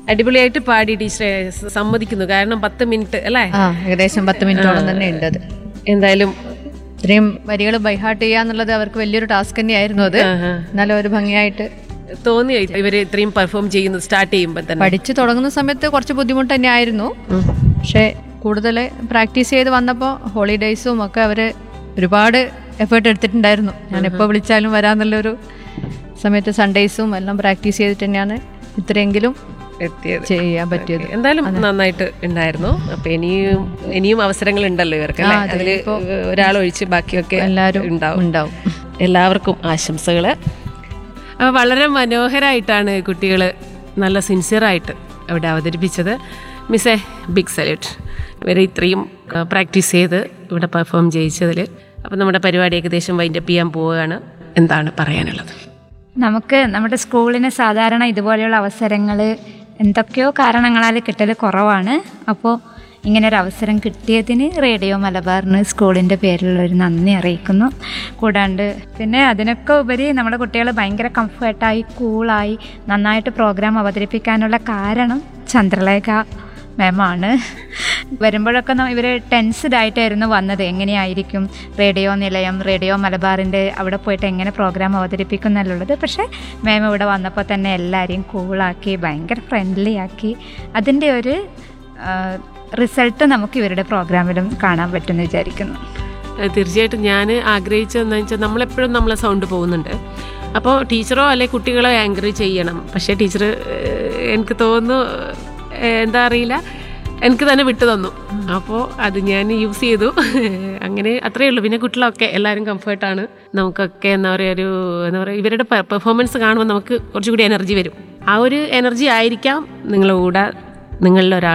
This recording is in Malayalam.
അടിപൊളിയായിട്ട് പാടി ടീച്ചറെ സ- സമ്മതിക്കുന്നു കാരണം പത്ത് മിനിറ്റ് അല്ലേ ആ ഏകദേശം പത്ത് മിനിറ്റോളം തന്നെ ഉണ്ട് അത് എന്തായാലും ഇത്രയും വരികൾ ബൈഹാർട്ട് ചെയ്യാന്നുള്ളത് അവർക്ക് വലിയൊരു ടാസ്ക് തന്നെയായിരുന്നു അത് ആഹാ. എന്നാലും ഒരു ഭംഗിയായിട്ട് തോന്നി ഇവര് ഇത്രയും പെർഫോം ചെയ്യുന്നത് സ്റ്റാർട്ട് ചെയ്യുമ്പോൾ തന്നെ പഠിച്ചു തുടങ്ങുന്ന സമയത്ത് കുറച്ച് ബുദ്ധിമുട്ട് തന്നെയായിരുന്നു പക്ഷേ കൂടുതൽ പ്രാക്ടീസ് ചെയ്ത് വന്നപ്പോൾ ഹോളിഡേയ്സും ഒക്കെ അവർ ഒരുപാട് എഫേർട്ട് എടുത്തിട്ടുണ്ടായിരുന്നു ഞാൻ എപ്പോൾ വിളിച്ചാലും വരാന്നുള്ളൊരു സമയത്ത് സൺഡേയ്സും എല്ലാം പ്രാക്ടീസ് ചെയ്തിട്ട് തന്നെയാണ് ഇത്രയെങ്കിലും എത്തിയത് ചെയ്യാൻ പറ്റിയത് എന്തായാലും നന്നായിട്ട് ഉണ്ടായിരുന്നു അപ്പൊ ഇനിയും ഇനിയും അവസരങ്ങൾ ഉണ്ടല്ലോ ഇവർക്ക് അല്ലേ അതില് ഒരാൾ ഒഴിച്ച് ബാക്കിയൊക്കെ എല്ലാവരും ഉണ്ടാവും ഉണ്ടാവും എല്ലാവർക്കും ആശംസകള് അപ്പോൾ വളരെ മനോഹരമായിട്ടാണ് കുട്ടികൾ നല്ല സിൻസിയറായിട്ട് അവിടെ അവതരിപ്പിച്ചത് മിസ്സേ ബിഗ് സല്യൂട്ട് ഇവരെ ഇത്രയും പ്രാക്ടീസ് ചെയ്ത് ഇവിടെ പെർഫോം ചെയ്യിച്ചതിൽ അപ്പോൾ നമ്മുടെ പരിപാടി ഏകദേശം വൈൻഡപ്പ് ചെയ്യാൻ പോവുകയാണ് എന്താണ് പറയാനുള്ളത് നമുക്ക് നമ്മുടെ സ്കൂളിന് സാധാരണ ഇതുപോലെയുള്ള അവസരങ്ങൾ എന്തൊക്കെയോ കാരണങ്ങളാൽ കിട്ടൽ കുറവാണ് അപ്പോൾ ഇങ്ങനെ ഒരു അവസരം കിട്ടിയതിന് റേഡിയോ മലബാറിന് സ്കൂളിൻ്റെ പേരിലുള്ള ഒരു നന്ദി അറിയിക്കുന്നു കൂടാണ്ട് പിന്നെ അതിനൊക്കെ ഉപരി നമ്മുടെ കുട്ടികൾ ഭയങ്കര കംഫർട്ടായി കൂളായി നന്നായിട്ട് പ്രോഗ്രാം അവതരിപ്പിക്കാനുള്ള കാരണം ചന്ദ്രലേഖ മാമാണ് വരുമ്പോഴൊക്കെ ഇവർ ടെൻസ്ഡ് ആയിട്ടായിരുന്നു വന്നത് എങ്ങനെയായിരിക്കും റേഡിയോ നിലയം റേഡിയോ മലബാറിൻ്റെ അവിടെ പോയിട്ട് എങ്ങനെ പ്രോഗ്രാം അവതരിപ്പിക്കും എന്നുള്ളത് പക്ഷേ മാം ഇവിടെ വന്നപ്പോൾ തന്നെ എല്ലാവരെയും കൂളാക്കി ഭയങ്കര ഫ്രണ്ട്ലി ആക്കി അതിൻ്റെ ഒരു റിസൾട്ട് നമുക്ക് ഇവരുടെ പ്രോഗ്രാമിലും കാണാൻ പറ്റുമെന്ന് വിചാരിക്കുന്നു ഏഹ് തീർച്ചയായിട്ടും ഞാൻ ആഗ്രഹിച്ചതെന്ന് വെച്ചാൽ നമ്മളെപ്പോഴും നമ്മളെ സൗണ്ട് പോകുന്നുണ്ട് അപ്പോൾ ടീച്ചറോ അല്ലെ കുട്ടികളോ എൻകറേജ് ചെയ്യണം പക്ഷേ ടീച്ചർ എനിക്ക് തോന്നുന്നു ഏഹ് എന്താ അറിയില്ല എനിക്ക് തന്നെ വിട്ടു തന്നു അപ്പോൾ അത് ഞാൻ യൂസ് ചെയ്തു അങ്ങനെ അത്രയേ ഉള്ളൂ പിന്നെ കുട്ടികളൊക്കെ എല്ലാവരും കംഫർട്ടാണ് നമുക്കൊക്കെ എന്താ പറയുക ഒരു എന്താ പറയുക ഇവരുടെ പെർഫോമൻസ് കാണുമ്പോൾ നമുക്ക് കുറച്ചുകൂടി എനർജി വരും ആ ഒരു എനർജി ആയിരിക്കാം നിങ്ങളുടെ കൂടെ നിങ്ങളിൽ ഒരാൾ